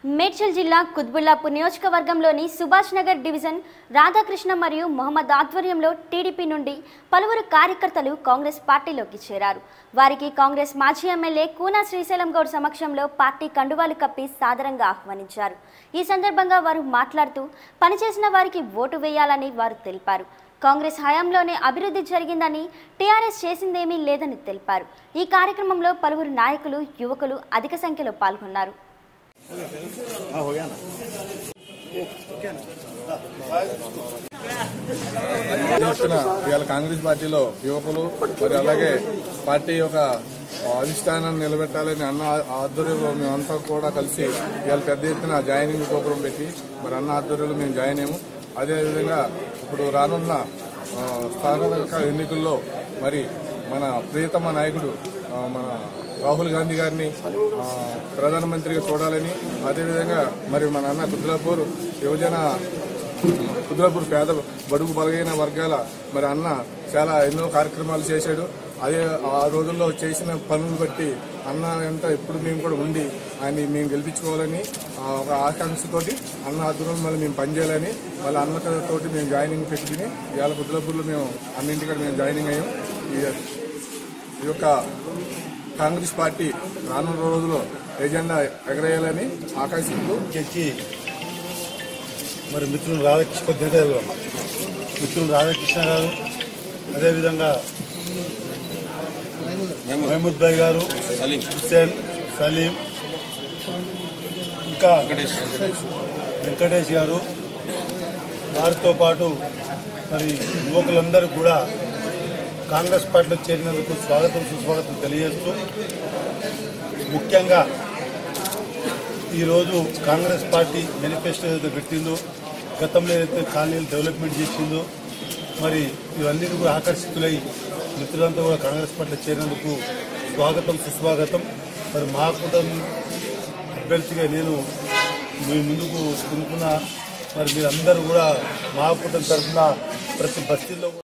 మేడ్చల్ జిల్లా కుత్బుల్లాపూర్ నియోజకవర్గంలోని సుభాష్ నగర్ డివిజన్ రాధాకృష్ణ మరియు మొహమ్మద్ ఆధ్వర్యంలో టీడీపీ నుండి పలువురు కార్యకర్తలు కాంగ్రెస్ పార్టీలోకి చేరారు వారికి కాంగ్రెస్ మాజీ ఎమ్మెల్యే కూనా శ్రీశైలం గౌడ్ సమక్షంలో పార్టీ కండువాలు కప్పి సాదరంగా ఆహ్వానించారు ఈ సందర్భంగా వారు మాట్లాడుతూ పనిచేసిన వారికి ఓటు వేయాలని వారు తెలిపారు కాంగ్రెస్ హయాంలోనే అభివృద్ధి జరిగిందని టీఆర్ఎస్ చేసిందేమీ లేదని తెలిపారు ఈ కార్యక్రమంలో పలువురు నాయకులు యువకులు అధిక సంఖ్యలో పాల్గొన్నారు వచ్చిన ఇవాళ కాంగ్రెస్ పార్టీలో యువకులు మరి అలాగే పార్టీ యొక్క అధిష్టానాన్ని నిలబెట్టాలని అన్న ఆధ్వర్యంలో మేమంతా కూడా కలిసి ఇవాళ పెద్ద ఎత్తున జాయినింగ్ ప్రోగ్రాం పెట్టి మరి అన్న ఆధ్వర్యంలో మేము జాయిన్ అయ్యాము అదేవిధంగా ఇప్పుడు రానున్న ఆ, స్థానిక ఎన్నికల్లో మరి మన ప్రియతమ నాయకుడు ఆ, మన రాహుల్ గాంధీ గారిని ఆ, ప్రధానమంత్రిగా చూడాలని అదేవిధంగా మరి మన అన్న కుద్లాపూర్ యువజన కుద్రాపూర్ పేద బడుగు బలగైన వర్గాల మరి అన్న చాలా ఎన్నో కార్యక్రమాలు చేశాడు అదే ఆ రోజుల్లో చేసిన పనులు బట్టి అన్న ఎంత ఎప్పుడు మేము కూడా ఉండి ఆయన మేము గెలిపించుకోవాలని ఆ ఒక ఆకాంక్షతోటి అన్న ఆధ్వర్యంలో మళ్ళీ మేము పనిచేయాలని వాళ్ళ అన్నతోటి మేము జాయినింగ్ పెట్టుకుని ఇవాళ కుద్రాపూర్లో మేము అన్నింటికీ మేము జాయినింగ్ అయ్యాం ఈ- ఈ యొక్క కాంగ్రెస్ పార్టీ రానున్న రోజుల్లో ఎజెండా ఎగరేయాలని ఆకాంక్షిస్తూ వచ్చి మరి మిత్రులు రాధాకృష్ణ దీర్ఘదర్శి మిత్రులు రాధాకృష్ణ గారు అదేవిధంగా మహమూద్ భాయ్ గారు హుస్సేన్ సలీం ఇంకా వెంకటేష్ గారు వారితో పాటు మరి యువకులందరూ కూడా కాంగ్రెస్ పార్టీలో చేరినందుకు స్వాగతం సుస్వాగతం తెలియజేస్తూ ముఖ్యంగా ఈరోజు కాంగ్రెస్ పార్టీ మేనిఫెస్టో ఏదైతే పెట్టిందో గతంలో ఏదైతే కాలనీలు డెవలప్మెంట్ చేసిందో మరి ఇవన్నీ కూడా ఆకర్షితులై మిత్రులంతా కూడా కాంగ్రెస్ పార్టీలో చేరినందుకు స్వాగతం సుస్వాగతం మరి మా కుటుంబం అభ్యర్థిగా నేను మీ ముందుకు కొనుక్కున్న మరి మీరందరూ కూడా మా కుటుంబం తరఫున ప్రతి బస్తీల్లో